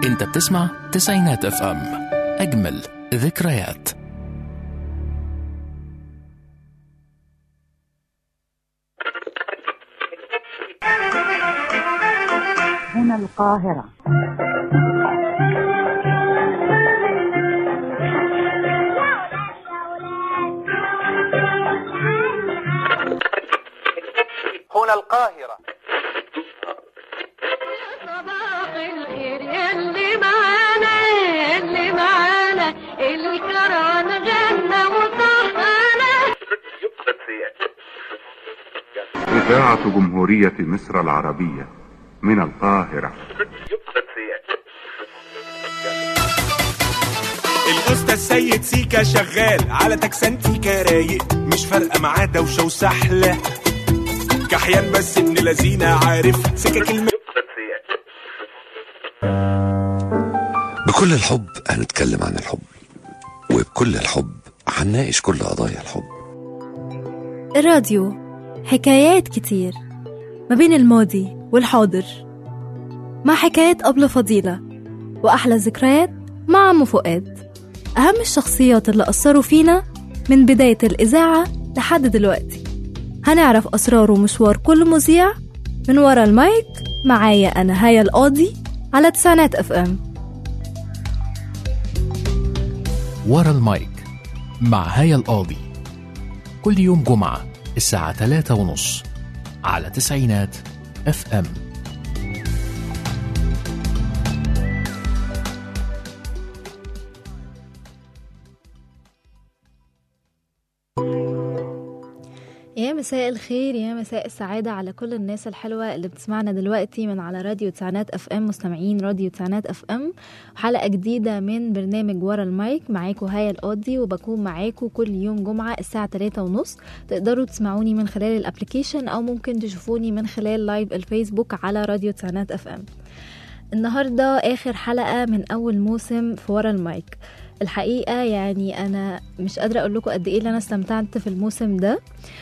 انت بتسمع تسعينات اف ام اجمل ذكريات هنا القاهرة هنا القاهرة صباح الخير يلي معانا يلي معانا الكران غنى وطهانا إذاعة جمهورية مصر العربية من القاهرة الاستاذ سيد سيكا شغال على تكسنتيكا رايق مش فارقه معاه دوشه وسحله كحيان بس ابن لذينه عارف سكك الم... بكل الحب هنتكلم عن الحب وبكل الحب هنناقش كل قضايا الحب الراديو حكايات كتير ما بين الماضي والحاضر مع حكايات أبلة فضيلة وأحلى ذكريات مع عم فؤاد أهم الشخصيات اللي أثروا فينا من بداية الإذاعة لحد دلوقتي هنعرف أسرار ومشوار كل مذيع من ورا المايك معايا أنا هيا القاضي على تسعينات اف ام ورا المايك مع هيا القاضي كل يوم جمعة الساعة 3 ونص على تسعينات اف ام يا مساء الخير يا مساء السعادة على كل الناس الحلوة اللي بتسمعنا دلوقتي من على راديو تسعينات اف ام مستمعين راديو تسعينات اف ام حلقة جديدة من برنامج ورا المايك معاكم هيا القاضي وبكون معاكم كل يوم جمعة الساعة 3 ونص تقدروا تسمعوني من خلال الابليكيشن او ممكن تشوفوني من خلال لايف الفيسبوك على راديو تسعينات اف ام النهاردة آخر حلقة من أول موسم في ورا المايك الحقيقة يعني أنا مش قادرة أقول لكم قد إيه اللي أنا استمتعت في الموسم ده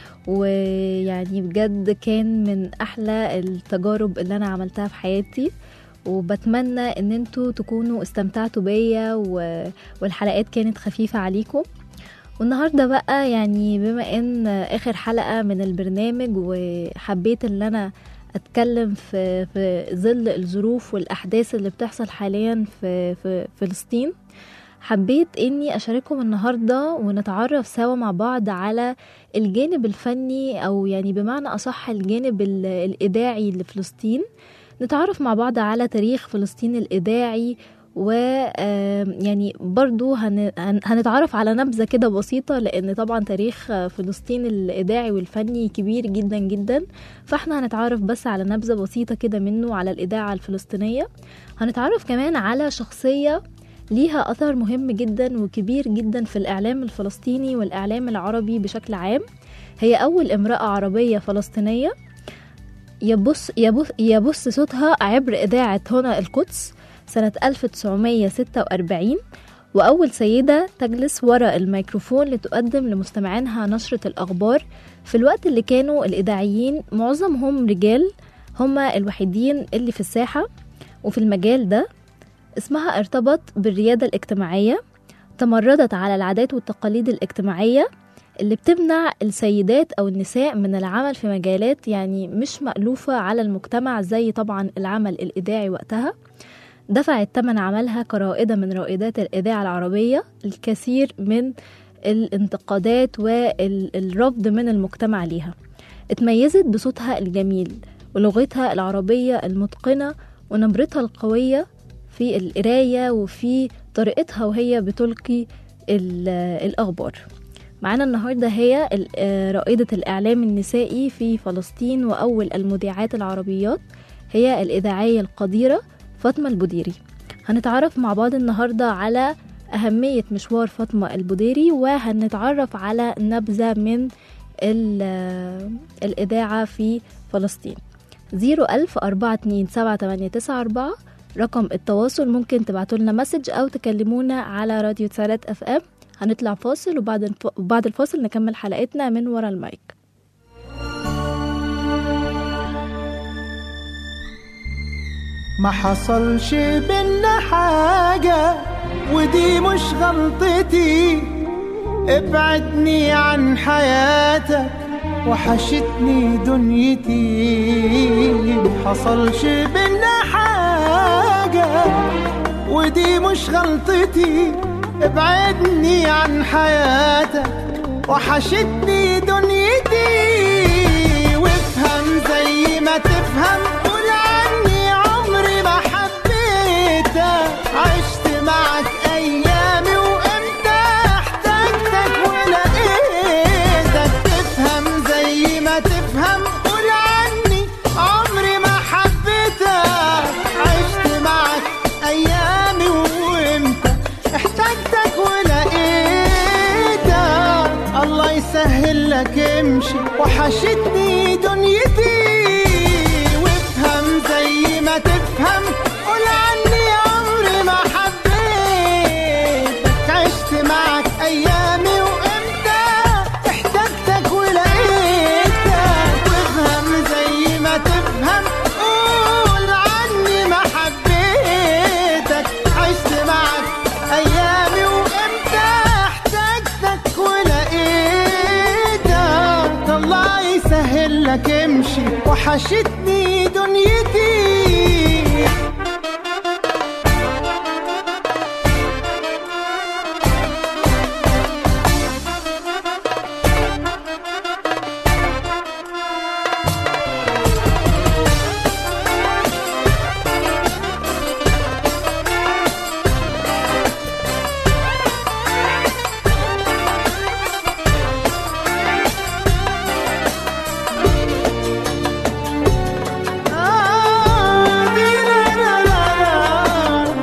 ويعني بجد كان من احلى التجارب اللي انا عملتها في حياتي وبتمنى ان انتوا تكونوا استمتعتوا بيا و... والحلقات كانت خفيفة عليكم والنهاردة بقى يعني بما ان اخر حلقة من البرنامج وحبيت ان انا اتكلم في في ظل الظروف والاحداث اللي بتحصل حاليا في في فلسطين حبيت اني اشارككم النهارده ونتعرف سوا مع بعض على الجانب الفني او يعني بمعنى اصح الجانب ال- الاذاعي لفلسطين نتعرف مع بعض على تاريخ فلسطين الاذاعي و آم، يعني برضو هن- هن- هنتعرف على نبذة كده بسيطة لأن طبعا تاريخ فلسطين الإذاعي والفني كبير جدا جدا فاحنا هنتعرف بس على نبذة بسيطة كده منه على الإذاعة الفلسطينية هنتعرف كمان على شخصية ليها أثر مهم جدا وكبير جدا في الإعلام الفلسطيني والإعلام العربي بشكل عام هي أول امرأة عربية فلسطينية يبص, يبص, يبص صوتها عبر إذاعة هنا القدس سنة 1946 وأول سيدة تجلس وراء الميكروفون لتقدم لمستمعينها نشرة الأخبار في الوقت اللي كانوا الإذاعيين معظمهم رجال هما الوحيدين اللي في الساحة وفي المجال ده اسمها ارتبط بالريادة الاجتماعية تمردت على العادات والتقاليد الاجتماعية اللي بتمنع السيدات أو النساء من العمل في مجالات يعني مش مألوفة على المجتمع زي طبعا العمل الإذاعي وقتها دفعت ثمن عملها كرائدة من رائدات الإذاعة العربية الكثير من الانتقادات والرفض من المجتمع ليها اتميزت بصوتها الجميل ولغتها العربية المتقنة ونبرتها القوية في القراية وفي طريقتها وهي بتلقي ال- الأخبار معانا النهاردة هي ال- آه، رائدة الإعلام النسائي في فلسطين وأول المذيعات العربيات هي الإذاعية القديرة فاطمة البديري هنتعرف مع بعض النهاردة على أهمية مشوار فاطمة البديري وهنتعرف على نبذة من ال- آه، الإذاعة في فلسطين زيرو ألف أربعة اتنين سبعة تمانية تسعة أربعة رقم التواصل ممكن تبعتوا لنا مسج أو تكلمونا على راديو تسالات اف ام هنطلع فاصل وبعد الف... وبعد الفاصل نكمل حلقتنا من ورا المايك ما حصلش بينا حاجة ودي مش غلطتي ابعدني عن حياتك وحشتني دنيتي ما حصلش بينا حاجة ودي مش غلطتي ابعدني عن حياتك وحشتني دنيتي وافهم زي ما تفهم قول عني عمري ما حبيتك عشت معك ايامي وامتى احتجتك ولقيتك تفهم زي ما تفهم قول عني عمري ما حبيتك عشت معك ايامي وامتى احتجتك ولقيتك الله يسهل لك امشي وحشتني دنيتي وافهم زي ما تفهم قول عني عمري ما حبيتك عشت معك ايامي وامتى احتجتك ولقيتك وافهم زي ما تفهم قول عني ما حبيتك عشت معك ايامي وامتى احتجتك ولقيتك الله يسهل لك امشي وحشتني دنيتي آه دي لا لا لا لا.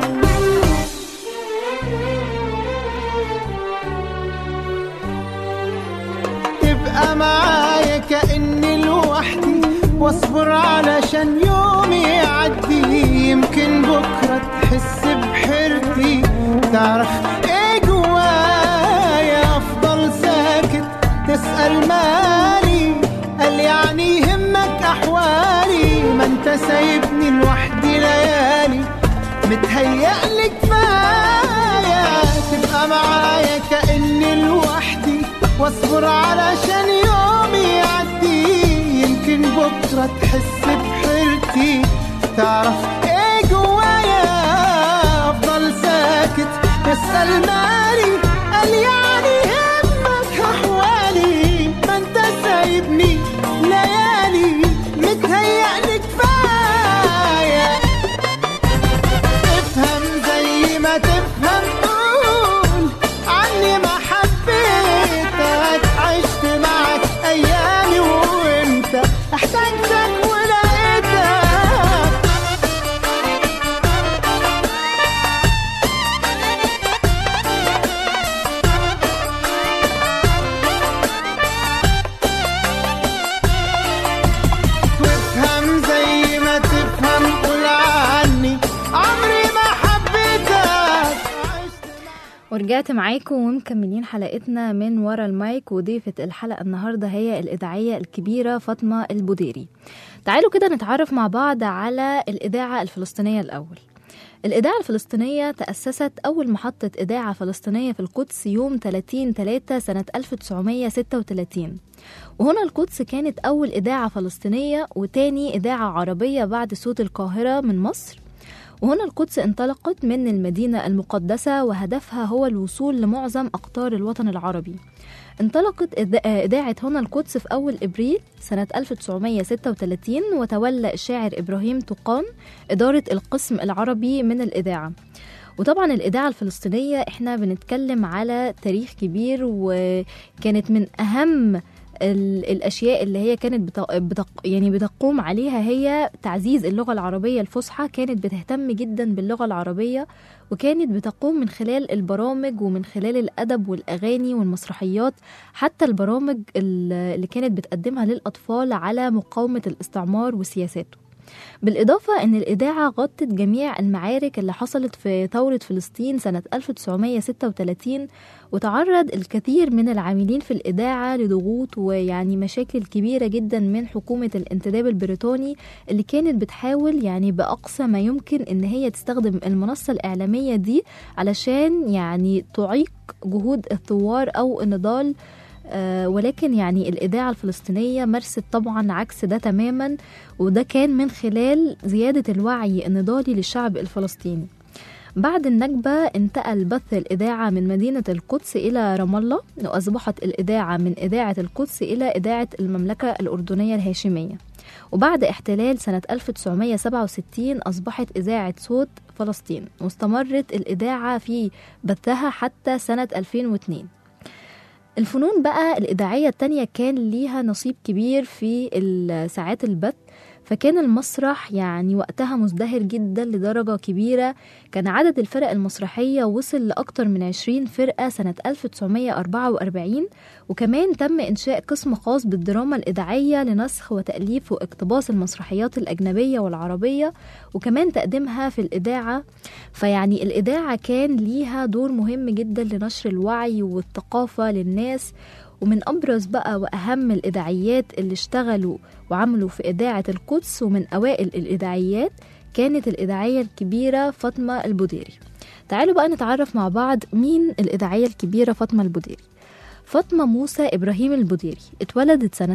تبقى معايا كأني لوحدي واصبر علشان يومي يعدي يمكن بكرة تحس بحيرتي تعرف ايه جوايا افضل ساكت تسأل مالي قال يعني يهمك احوالي ما انت سايبني لوحدي ليالي متهيألي كفاية تبقى معايا كأني لوحدي واصبر علشان يومي يعدي يمكن بكرة تحس بحيرتي تعرف ايه جوايا افضل ساكت تسأل مالي قال يعني همك احوالي ما انت سايبني ليالي متهيألي كفايه افهم زي ما تفهم قول عني ما حبيتك عشت معك ايامي وانت احتجتك ولقيتك وافهم زي ما تفهم قول عني عمري ما حبيتك ورجعت معاكم ومكملين حلقتنا من ورا المايك وضيفة الحلقة النهاردة هي الإذاعية الكبيرة فاطمة البوديري تعالوا كده نتعرف مع بعض على الإذاعة الفلسطينية الأول الإذاعة الفلسطينية تأسست أول محطة إذاعة فلسطينية في القدس يوم 30 3 سنة 1936 وهنا القدس كانت أول إذاعة فلسطينية وتاني إذاعة عربية بعد صوت القاهرة من مصر وهنا القدس انطلقت من المدينة المقدسة وهدفها هو الوصول لمعظم أقطار الوطن العربي انطلقت إذ- إذاعة هنا القدس في أول إبريل سنة 1936 وتولى الشاعر إبراهيم طقان إدارة القسم العربي من الإذاعة وطبعا الإذاعة الفلسطينية إحنا بنتكلم على تاريخ كبير وكانت من أهم ال- الاشياء اللي هي كانت بت... بتق... يعني بتقوم عليها هي تعزيز اللغه العربيه الفصحى كانت بتهتم جدا باللغه العربيه وكانت بتقوم من خلال البرامج ومن خلال الادب والاغاني والمسرحيات حتى البرامج ال- اللي كانت بتقدمها للاطفال على مقاومه الاستعمار وسياساته بالإضافة أن الإذاعة غطت جميع المعارك اللي حصلت في ثورة فلسطين سنة 1936 وتعرض الكثير من العاملين في الإذاعة لضغوط ويعني مشاكل كبيرة جدا من حكومة الانتداب البريطاني اللي كانت بتحاول يعني بأقصى ما يمكن إن هي تستخدم المنصة الإعلامية دي علشان يعني تعيق جهود الثوار أو النضال آه، ولكن يعني الإذاعة الفلسطينية مارست طبعا عكس ده تماما وده كان من خلال زيادة الوعي النضالي للشعب الفلسطيني بعد النكبة انتقل بث الإذاعة من مدينة القدس إلى رام الله وأصبحت الإذاعة من إذاعة القدس إلى إذاعة المملكة الأردنية الهاشمية وبعد احتلال سنة 1967 أصبحت إذاعة صوت فلسطين واستمرت الإذاعة في بثها حتى سنة 2002 الفنون بقى الإذاعية التانية كان ليها نصيب كبير في ال- ساعات البث فكان المسرح يعني وقتها مزدهر جدا لدرجة كبيرة كان عدد الفرق المسرحية وصل لأكتر من 20 فرقة سنة 1944 وكمان تم إنشاء قسم خاص بالدراما الإذاعية لنسخ وتأليف واقتباس المسرحيات الأجنبية والعربية وكمان تقديمها في الإذاعة فيعني الإذاعة كان ليها دور مهم جدا لنشر الوعي والثقافة للناس ومن أبرز بقى وأهم الإذاعيات اللي اشتغلوا وعملوا في إذاعة القدس ومن أوائل الإذاعيات كانت الإذاعية الكبيرة فاطمة البوديري تعالوا بقى نتعرف مع بعض مين الإذاعية الكبيرة فاطمة البوديري فاطمة موسى إبراهيم البوديري اتولدت سنة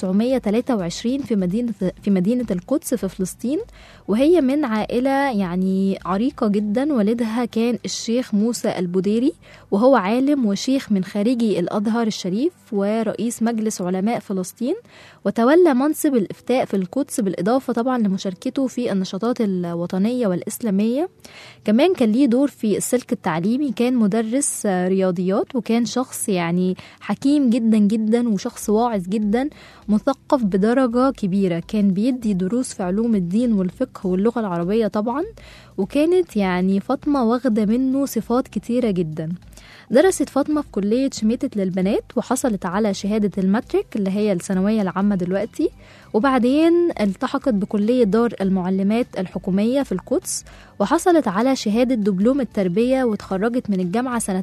1923 في مدينة في مدينة القدس في فلسطين وهي من عائلة يعني عريقة جدا والدها كان الشيخ موسى البوديري وهو عالم وشيخ من خارجي الأزهر الشريف ورئيس مجلس علماء فلسطين وتولى منصب الإفتاء في القدس بالإضافة طبعا لمشاركته في النشاطات الوطنية والإسلامية كمان كان ليه دور في السلك التعليمي كان مدرس آه، رياضيات وكان شخص يعني حكيم جدا جدا وشخص واعظ جدا مثقف بدرجة كبيرة كان بيدي دروس في علوم الدين والفقه واللغة العربية طبعا وكانت يعني فاطمة واخدة منه صفات كتيرة جدا درست فاطمة في كلية شميتة للبنات وحصلت على شهادة الماتريك اللي هي الثانوية العامة دلوقتي وبعدين التحقت بكلية دار المعلمات الحكومية في القدس وحصلت على شهادة دبلوم التربية وتخرجت من الجامعة سنة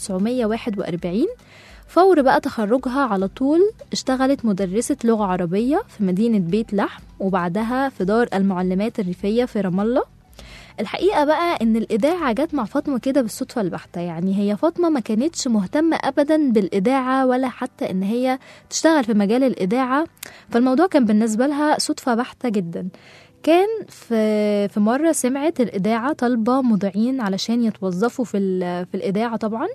1941 فور بقى تخرجها على طول اشتغلت مدرسة لغة عربية في مدينة بيت لحم وبعدها في دار المعلمات الريفية في رام الله الحقيقة بقى إن الإذاعة جت مع فاطمة كده بالصدفة البحتة يعني هي فاطمة ما كانتش مهتمة أبدا بالإذاعة ولا حتى إن هي تشتغل في مجال الإذاعة فالموضوع كان بالنسبة لها صدفة بحتة جدا كان في في مرة سمعت الإذاعة طالبة مذيعين علشان يتوظفوا في ال- في الإذاعة طبعا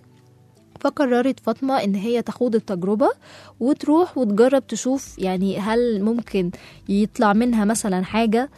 فقررت فاطمة إن هي تخوض التجربة وتروح وتجرب تشوف يعني هل ممكن يطلع منها مثلا حاجة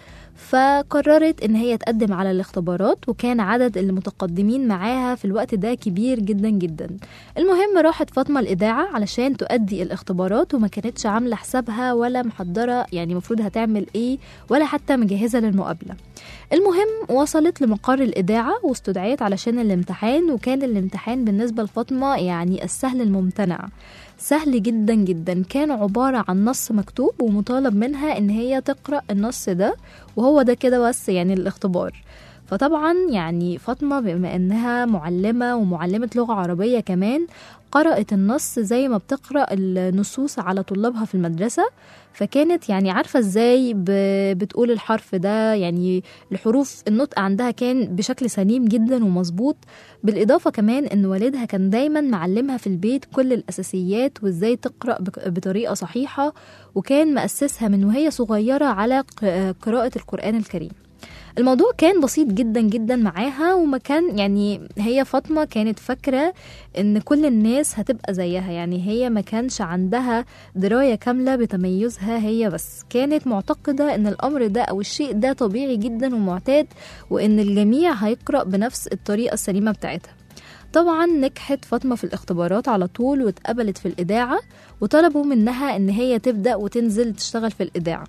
فقررت ان هي تقدم على الاختبارات وكان عدد المتقدمين معاها في الوقت ده كبير جدا جدا المهم راحت فاطمة الإذاعة علشان تؤدي الاختبارات وما كانتش عاملة حسابها ولا محضرة يعني المفروض هتعمل ايه ولا حتى مجهزة للمقابلة المهم وصلت لمقر الإذاعة واستدعيت علشان الامتحان وكان الامتحان بالنسبة لفاطمة يعني السهل الممتنع سهل جدا جدا كان عبارة عن نص مكتوب ومطالب منها ان هي تقرأ النص ده وهو ده كده بس يعني الاختبار فطبعا يعني فاطمة بما انها معلمة ومعلمة لغة عربية كمان قرأت النص زي ما بتقرأ النصوص على طلابها في المدرسة فكانت يعني عارفة ازاي ب- بتقول الحرف ده يعني الحروف النطق عندها كان بشكل سليم جدا ومظبوط بالإضافة كمان إن والدها كان دايما معلمها في البيت كل الأساسيات وإزاي تقرأ بك- بطريقة صحيحة وكان مأسسها من وهي صغيرة على ق- قراءة القرآن الكريم الموضوع كان بسيط جدا جدا معاها وما كان يعني هي فاطمة كانت فاكرة ان كل الناس هتبقى زيها يعني هي ما كانش عندها دراية كاملة بتميزها هي بس كانت معتقدة ان الامر ده او الشيء ده طبيعي جدا ومعتاد وان الجميع هيقرأ بنفس الطريقة السليمة بتاعتها طبعا نجحت فاطمة في الاختبارات على طول واتقبلت في الإذاعة وطلبوا منها إن هي تبدأ وتنزل تشتغل في الإذاعة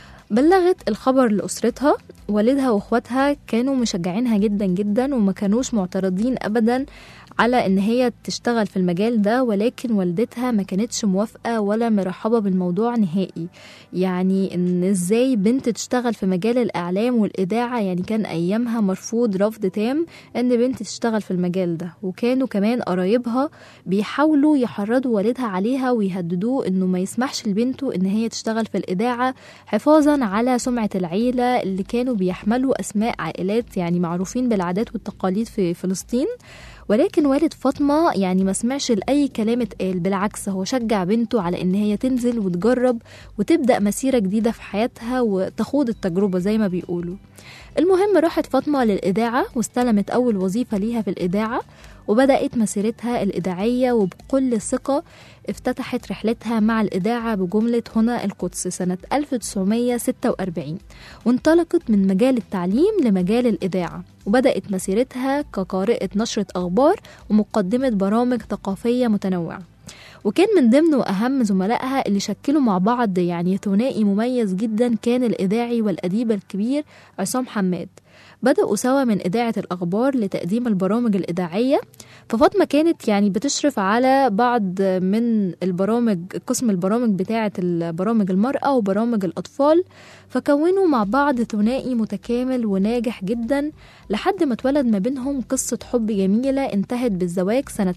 بلغت الخبر لأسرتها والدها واخواتها كانوا مشجعينها جدا جدا وما كانوش معترضين ابدا على ان هي تشتغل في المجال ده ولكن والدتها ما كانتش موافقة ولا مرحبة بالموضوع نهائي يعني ان ازاي بنت تشتغل في مجال الاعلام والاذاعة يعني كان ايامها مرفوض رفض تام ان بنت تشتغل في المجال ده وكانوا كمان قرايبها بيحاولوا يحرضوا والدها عليها ويهددوه انه ما يسمحش لبنته ان هي تشتغل في الاذاعة حفاظا على سمعة العيلة اللي كانوا بيحملوا اسماء عائلات يعني معروفين بالعادات والتقاليد في فلسطين ولكن والد فاطمة يعني ما سمعش لأي كلام اتقال بالعكس هو شجع بنته على إن هي تنزل وتجرب وتبدأ مسيرة جديدة في حياتها وتخوض التجربة زي ما بيقولوا المهم راحت فاطمة للإذاعة واستلمت أول وظيفة ليها في الإذاعة وبدأت مسيرتها الإذاعية وبكل ثقة افتتحت رحلتها مع الإذاعة بجملة هنا القدس سنة 1946 وانطلقت من مجال التعليم لمجال الإذاعة وبدأت مسيرتها كقارئة نشرة أخبار ومقدمة برامج ثقافية متنوعة وكان من ضمن وأهم زملائها اللي شكلوا مع بعض يعني ثنائي مميز جدا كان الإذاعي والأديب الكبير عصام حماد بدأوا سوا من إذاعة الأخبار لتقديم البرامج الإذاعية ففاطمة كانت يعني بتشرف على بعض من البرامج قسم البرامج بتاعة البرامج المرأة وبرامج الأطفال فكونوا مع بعض ثنائي متكامل وناجح جدا لحد ما اتولد ما بينهم قصة حب جميلة انتهت بالزواج سنة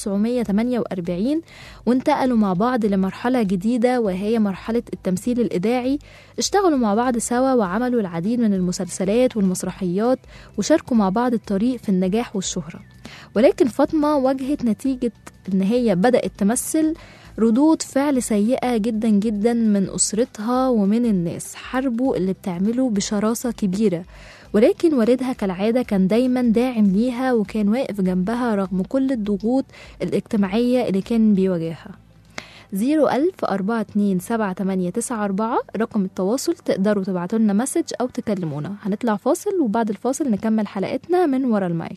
1948 وانتقلوا مع بعض لمرحلة جديدة وهي مرحلة التمثيل الإذاعي اشتغلوا مع بعض سوا وعملوا العديد من المسلسلات والمسرحيات وشاركوا مع بعض الطريق في النجاح والشهرة ولكن فاطمة واجهت نتيجة إن هي بدأت تمثل ردود فعل سيئة جدا جدا من أسرتها ومن الناس حاربوا اللي بتعمله بشراسة كبيرة ولكن والدها كالعادة كان دايما داعم ليها وكان واقف جنبها رغم كل الضغوط الاجتماعية اللي كان بيواجهها زيرو ألف أربعة اتنين سبعة تمانية تسعة أربعة رقم التواصل تقدروا تبعتوا لنا مسج أو تكلمونا هنطلع فاصل وبعد الفاصل نكمل حلقتنا من ورا المايك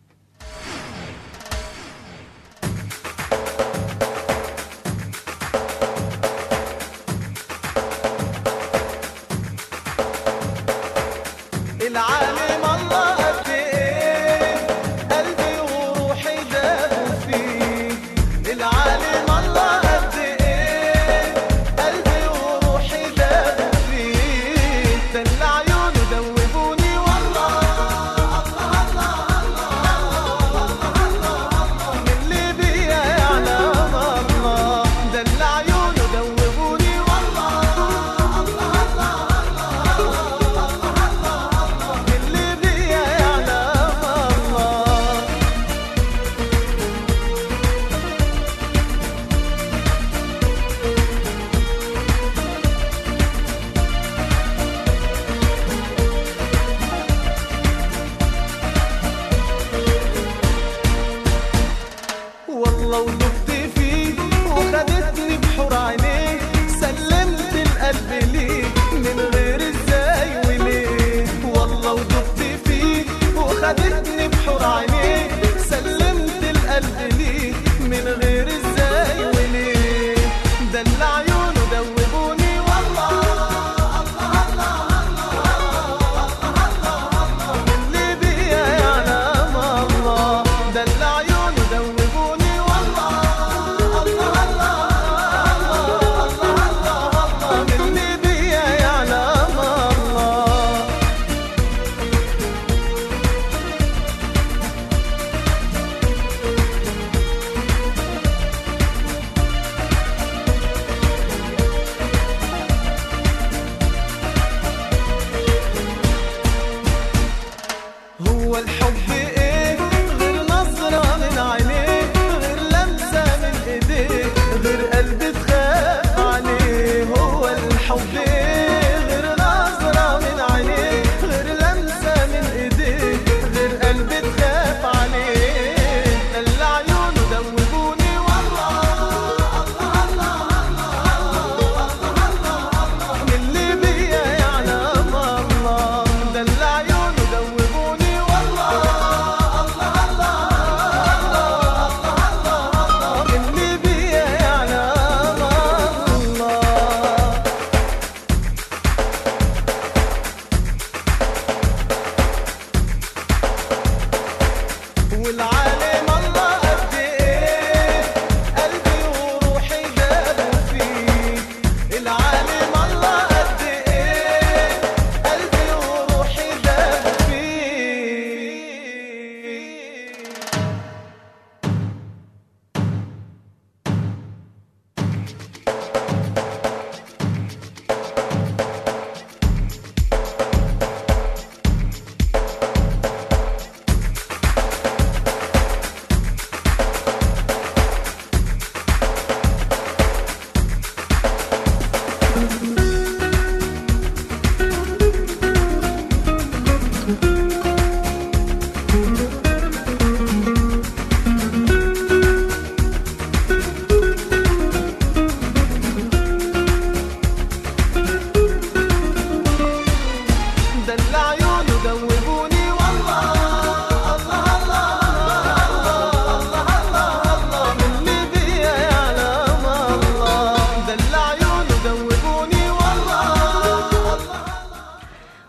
العالم الله قد ايه قلبي وروحي دابوا فيه العالم الله قد ايه قلبي وروحي دابوا فيه تل عيونه دوبوني والله الله الله الله من اللي بيا يعلم الله دل عيونه دوبوني والله الله الله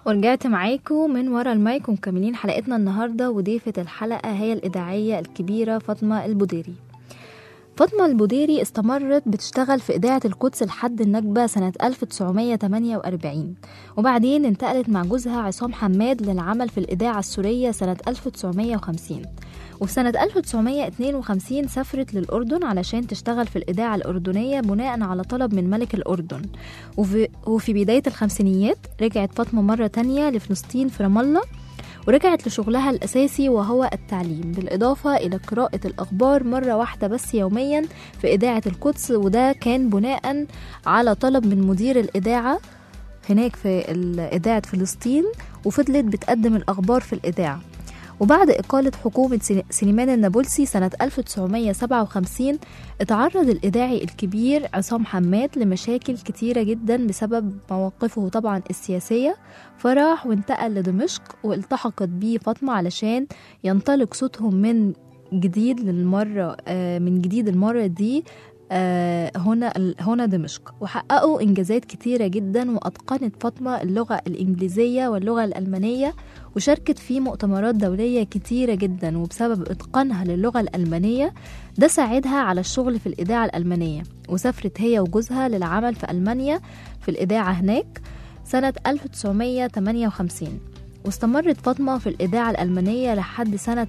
ورجعت معاكم من ورا المايك ومكملين حلقتنا النهارده وضيفة الحلقة هي الإذاعية الكبيرة فاطمة البوديري فاطمة البوديري استمرت بتشتغل في إذاعة القدس لحد النكبة سنة 1948 وبعدين انتقلت مع جوزها عصام حماد للعمل في الإذاعة السورية سنة 1950 وفي سنة 1952 سافرت للأردن علشان تشتغل في الإذاعة الأردنية بناء على طلب من ملك الأردن وفي, وفي بداية الخمسينيات رجعت فاطمة مرة تانية لفلسطين في رام الله ورجعت لشغلها الأساسي وهو التعليم بالإضافة إلى قراءة الأخبار مرة واحدة بس يوميا في إذاعة القدس وده كان بناء على طلب من مدير الإذاعة هناك في ال- إذاعة فلسطين وفضلت بتقدم الأخبار في الإذاعة وبعد إقالة حكومة سل- سليمان النابلسي سنة 1957 اتعرض الإذاعي الكبير عصام حماد لمشاكل كتيرة جدا بسبب مواقفه طبعا السياسية فراح وانتقل لدمشق والتحقت بيه فاطمة علشان ينطلق صوتهم من جديد للمرة آه، من جديد المرة دي آه، هنا هنا دمشق وحققوا إنجازات كتيرة جدا وأتقنت فاطمة اللغة الإنجليزية واللغة الألمانية وشاركت في مؤتمرات دولية كتيرة جدا وبسبب إتقانها للغة الألمانية ده ساعدها على الشغل في الإذاعة الألمانية وسافرت هي وجوزها للعمل في ألمانيا في الإذاعة هناك سنة 1958 واستمرت فاطمة في الإذاعة الألمانية لحد سنة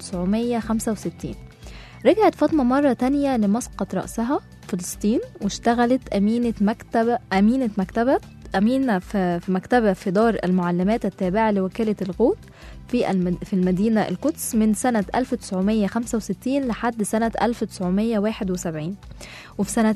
1965 رجعت فاطمة مرة تانية لمسقط رأسها فلسطين واشتغلت أمينة مكتبة أمينة مكتبة أمينة في في مكتبة في دار المعلمات التابعة لوكالة الغوث في المد... في المدينة القدس من سنة 1965 لحد سنة 1971 وفي سنة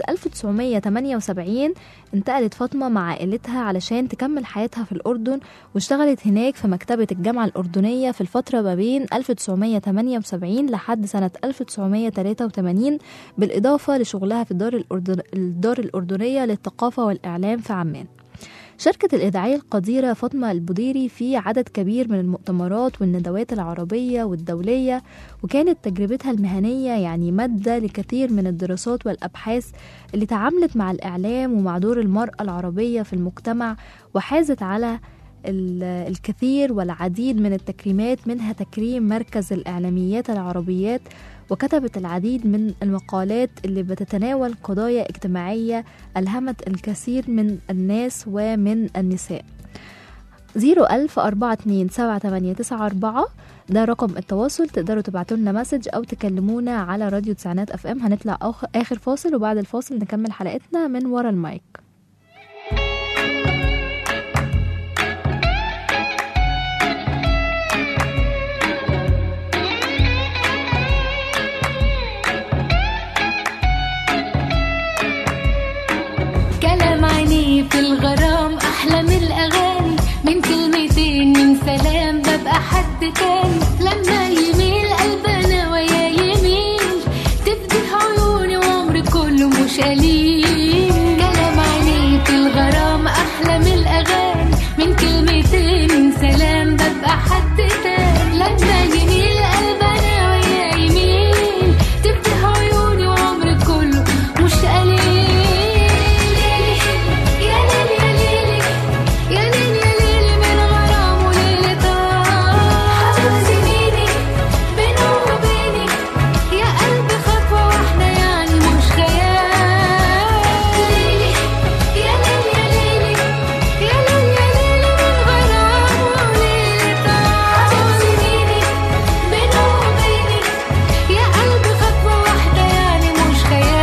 1978 انتقلت فاطمة مع عائلتها علشان تكمل حياتها في الأردن واشتغلت هناك في مكتبة الجامعة الأردنية في الفترة ما بين 1978 لحد سنة 1983 بالإضافة لشغلها في الدار, الأردن... الدار الأردنية للثقافة والإعلام في عمان شاركت الإذاعية القديرة فاطمة البوديري في عدد كبير من المؤتمرات والندوات العربية والدولية وكانت تجربتها المهنية يعني مادة لكثير من الدراسات والأبحاث اللي تعاملت مع الإعلام ومع دور المرأة العربية في المجتمع وحازت على ال- الكثير والعديد من التكريمات منها تكريم مركز الإعلاميات العربيات وكتبت العديد من المقالات اللي بتتناول قضايا اجتماعية ألهمت الكثير من الناس ومن النساء زيرو ألف أربعة اتنين سبعة تمانية تسعة أربعة ده رقم التواصل تقدروا تبعتوا لنا مسج أو تكلمونا على راديو تسعينات أف أم هنطلع أخ- آخر فاصل وبعد الفاصل نكمل حلقتنا من ورا المايك كلام عينيه في الغرام احلى من الاغاني من كلمتين من سلام ببقى حد تاني لما يميل قلبنا ويا يميل تفتح عيوني وعمري كله مش قليل كلام عينيه في الغرام احلى من الاغاني من كلمتين من سلام ببقى حد تاني لما يميل قلبنا ويا يميل تفتح عيوني وعمري كله مش قليل يا ليل يا ليل يا ليل يا ليل من غرام وليل طار سنيني بينه وبيني يا قلبي خطوة واحدة يعني مش خيال ليلي يا ليل يا ليلي يا ليل يا ليل من غرام وليل طار سنيني بينه وبيني يا قلبي خطوة واحدة يعني مش خيال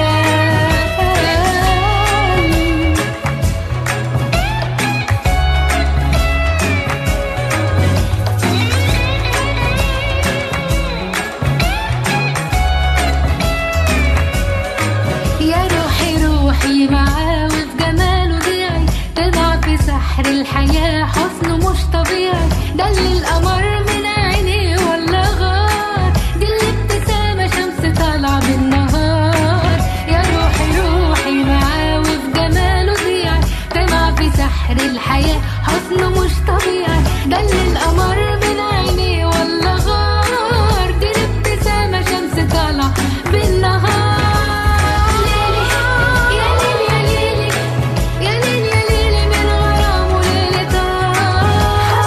يا روحي روحي معاه وفي جماله ضيعي تضع في سحر الحياة حسنه مش طبيعي ده اللي القمر من عينيه ولا غار دي الابتسامة شمس طالعة بالنهار يا روحي روحي معاه وفي جماله ضيعي تضع في سحر الحياة حسنه مش طبيعي ده اللي القمر من عينيه ولا غار دي الابتسامة شمس طالعة بالنهار ليلي يا ليل يا ليلي يا ليل يا ليلي من غرام وليل طار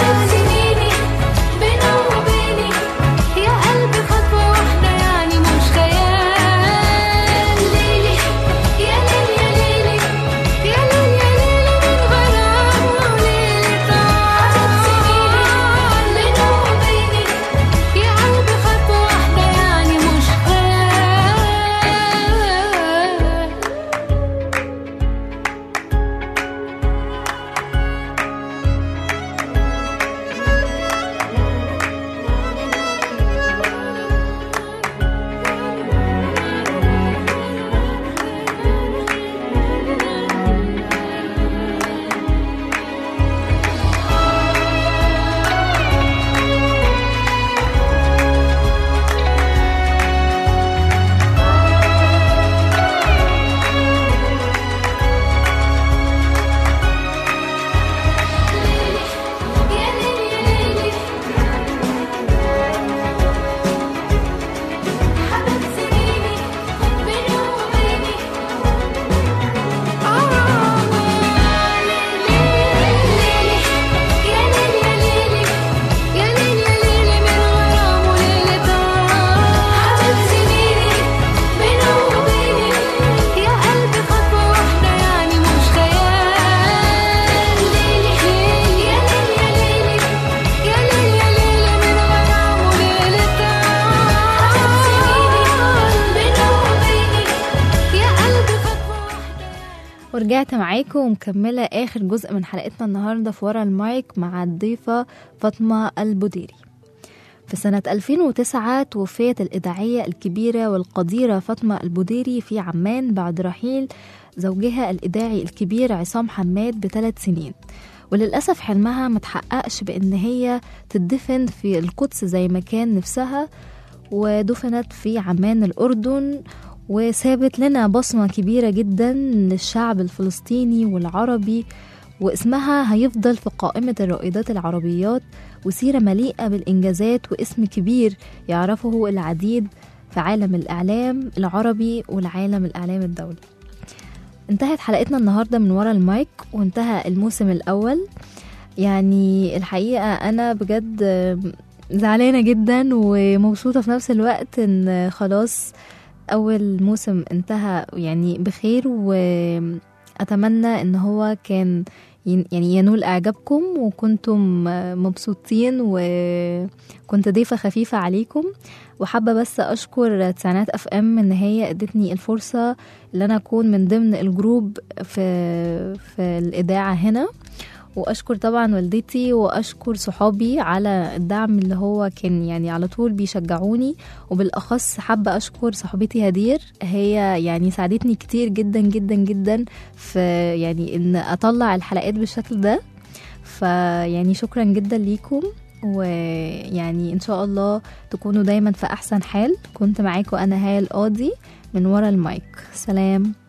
ورجعت معاكم ومكملة آخر جزء من حلقتنا النهاردة في ورا المايك مع الضيفة فاطمة البديري في سنة 2009 توفيت الإذاعية الكبيرة والقديرة فاطمة البديري في عمان بعد رحيل زوجها الإذاعي الكبير عصام حماد بثلاث سنين وللأسف حلمها متحققش بإن هي تدفن في القدس زي ما كان نفسها ودفنت في عمان الأردن وسابت لنا بصمة كبيرة جدا للشعب الفلسطيني والعربي واسمها هيفضل في قائمة الرائدات العربيات وسيرة مليئة بالإنجازات واسم كبير يعرفه العديد في عالم الإعلام العربي والعالم الإعلام الدولي انتهت حلقتنا النهاردة من ورا المايك وانتهى الموسم الأول يعني الحقيقة أنا بجد زعلانة جدا ومبسوطة في نفس الوقت ان خلاص أول موسم انتهى يعني بخير وأتمنى ان هو كان ين- يعني ينول إعجابكم وكنتم مبسوطين وكنت ضيفة خفيفة عليكم وحابة بس أشكر تسعينات أف أم إن هي ادتني الفرصة إن أنا أكون من ضمن الجروب في في الإذاعة هنا واشكر طبعا والدتي واشكر صحابي على الدعم اللي هو كان يعني على طول بيشجعوني وبالاخص حابه اشكر صاحبتي هدير هي يعني ساعدتني كتير جدا جدا جدا في يعني ان اطلع الحلقات بالشكل ده فيعني شكرا جدا ليكم ويعني ان شاء الله تكونوا دايما في احسن حال كنت معاكم انا هاي القاضي من ورا المايك سلام